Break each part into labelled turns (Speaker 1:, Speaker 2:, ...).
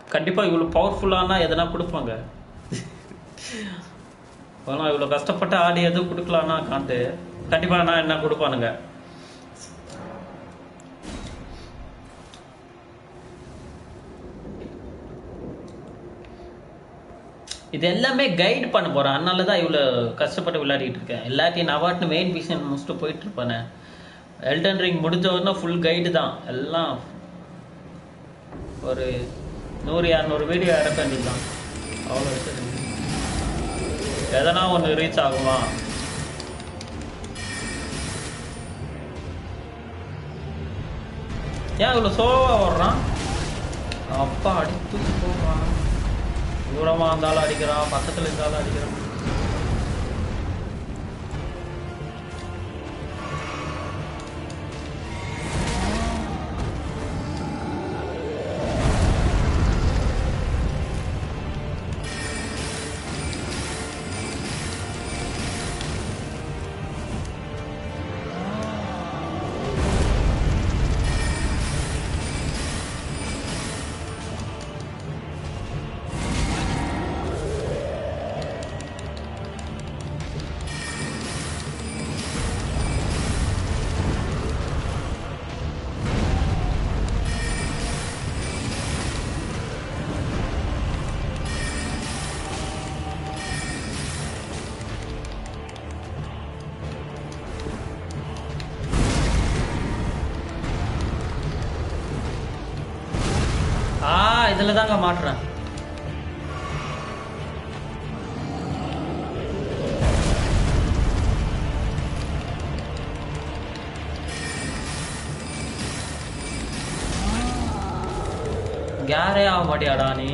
Speaker 1: கண்டிப்பாக இவ்வளோ பவர்ஃபுல்லானா எதனா கொடுப்பாங்க ஆனால் இவ்வளோ கஷ்டப்பட்டு ஆடி எதுவும் கொடுக்கலான்னா காண்டு கண்டிப்பாக நான் என்ன கொடுப்பானுங்க இது எல்லாமே கைட் பண்ண போறேன் அதனால தான் இவ்வளோ கஷ்டப்பட்டு விளையாடிட்டு இருக்கேன் எல்லாத்தையும் நான் பாட்டு மெயின் விஷயம் முடிச்சுட்டு போயிட்டு இருப்பேனே எல்டன் ரிங் முடிஞ்ச உடனே ஃபுல் கைடு தான் எல்லாம் ஒரு நூறு இரநூறு வீடியோ இறக்க வேண்டியதுதான் அவ்வளோ வச்சிருங்க எதனா ஒன்று ரீச் ஆகுமா ஏன் இவ்வளோ சோவாக வர்றான் அப்பா அடித்து போவான் தூரமாக இருந்தாலும் அடிக்கிறான் பக்கத்தில் இருந்தாலும் அடிக்கிறான் ஆ இதில் தாங்க மாட்டுறேன் யாரே ஆக மாட்டியாடா நீ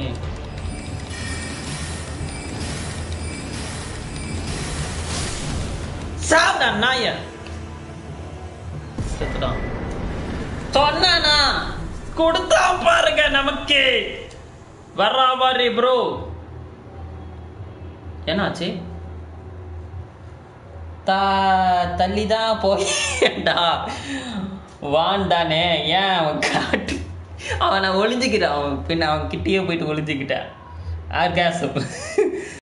Speaker 1: சாப்பிடா நாய செத்துட்டான் சொன்னானா கொடுத்தா பாருங்க நமக்கு வர்றா மாதிரி ப்ரோ என்னாச்சு தா தள்ளி தான் போயேன்டா வாண்டானே ஏன் அவன் காட்டு அவனை ஒளிஞ்சுக்கிட்டான் அவன் பின்ன அவன் கிட்டேயே போயிட்டு ஒளிஞ்சுக்கிட்டான் ஆர்காசம்